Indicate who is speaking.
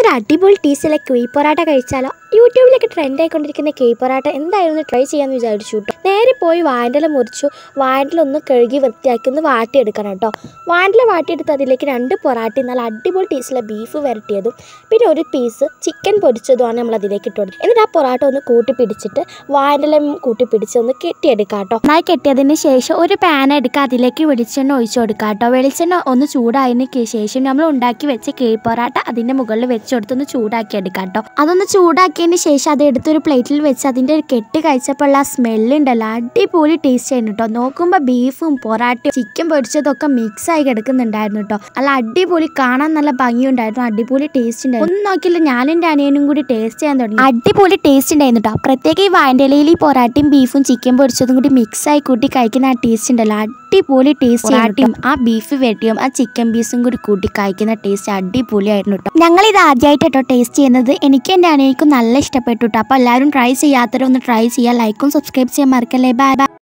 Speaker 1: നമുക്കൊരു അടിപൊളി ടീസിലെ ക്വീ പൊറാട്ട കഴിച്ചാലോ യൂട്യൂബിലൊക്കെ ട്രെൻഡ് ആയിക്കൊണ്ടിരിക്കുന്ന ക്വീ പൊറാട്ട എന്തായാലും ട്രൈ ചെയ്യാമെന്ന് വിചാരിച്ചു കേട്ടോ നേരെ പോയി വാഴല മുറിച്ചു വാഴല ഒന്ന് കഴുകി വൃത്തിയാക്കി ഒന്ന് വാട്ടിയെടുക്കണം കേട്ടോ വാഴല വാട്ടിയെടുത്ത് അതിലേക്ക് രണ്ട് പൊറാട്ടി നല്ല അടിപൊളി ടീസിലെ ബീഫ് വരട്ടിയതും പിന്നെ ഒരു പീസ് ചിക്കൻ പൊരിച്ചതുമാണ് നമ്മൾ അതിലേക്ക് ഇട്ട് കൊടുത്തത് എന്നിട്ട് ആ പൊറാട്ട ഒന്ന് കൂട്ടി പിടിച്ചിട്ട് വാഴല കൂട്ടി പിടിച്ച് ഒന്ന് കെട്ടിയെടുക്കാം കേട്ടോ നന്നായി കെട്ടിയതിന് ശേഷം ഒരു പാൻ എടുക്കുക അതിലേക്ക് വെളിച്ചെണ്ണ ഒഴിച്ചു കൊടുക്കുക കേട്ടോ വെളിച്ചെണ്ണ ഒന്ന് ചൂടായതിന് കേ- ശേഷം നമ്മൾ ഉണ്ടാക്കി വെച്ച കേയ് പൊറാട്ട അതിൻ്റെ മുകളിൽ വെച്ച് കൊടുത്തൊന്ന് ചൂടാക്കി എടുക്കാം കേട്ടോ അതൊന്ന് ചൂടാക്കിയതിന് ശേഷം അത് എടുത്തൊരു പ്ലേറ്റിൽ വെച്ച് അതിൻ്റെ ഒരു കെട്ട് കഴിച്ചപ്പോൾ ആ സ്മെല്ല് ഉണ്ടല്ലോ അടിപൊളി ടേസ്റ്റ് ആയിരുന്നു കേട്ടോ നോക്കുമ്പോൾ ബീഫും പൊറാട്ടയും ചിക്കൻ പൊരിച്ചതൊക്കെ മിക്സ് ആയി കിടക്കുന്നുണ്ടായിരുന്നു കേട്ടോ നല്ല അടിപൊളി കാണാൻ നല്ല ഭംഗിയുണ്ടായിരുന്നു അടിപൊളി ടേസ്റ്റ് ഉണ്ടായിരുന്നു ഒന്നും നോക്കിയില്ല ഞാനും എൻ്റെ അനിയനും കൂടി ടേസ്റ്റ് ചെയ്യാൻ തുടങ്ങി അടിപൊളി ടേസ്റ്റ് ഉണ്ടായിരുന്നു കേട്ടോ പ്രത്യേക ഈ വാൻ്റെ ഇലയിൽ ഈ പൊറാട്ടയും ബീഫും ചിക്കൻ പൊരിച്ചതും കൂടി മിക്സ് ആയി കൂട്ടി കഴിക്കുന്ന ആ ടേസ്റ്റ് ഉണ്ടല്ലോ അടിപൊളി ടേസ്റ്റ് പൊറാട്ടയും ആ ബീഫ് വെട്ടിയും ആ ചിക്കൻ പീസും കൂടി കൂട്ടി കഴിക്കുന്ന ടേസ്റ്റ് അടിപൊളിയായിരുന്നു കേട്ടോ ഞങ്ങൾ ഇത് ആദ്യമായിട്ട് കേട്ടോ ടേസ്റ്റ് ചെയ്യുന്നത് എനിക്ക് എൻ്റെ അനിയനിക്കും നല്ല ഇഷ്ടപ്പെട്ടു കേട്ടോ അപ്പോൾ എല്ലാവരും ട്രൈ ചെയ്യാത്തവരൊന്ന് ട്രൈ ചെയ്യുക ലൈക്കും സബ്സ്ക്രൈബ് ചെയ്യാൻ മറക്കല്ലേ ബൈ ബൈ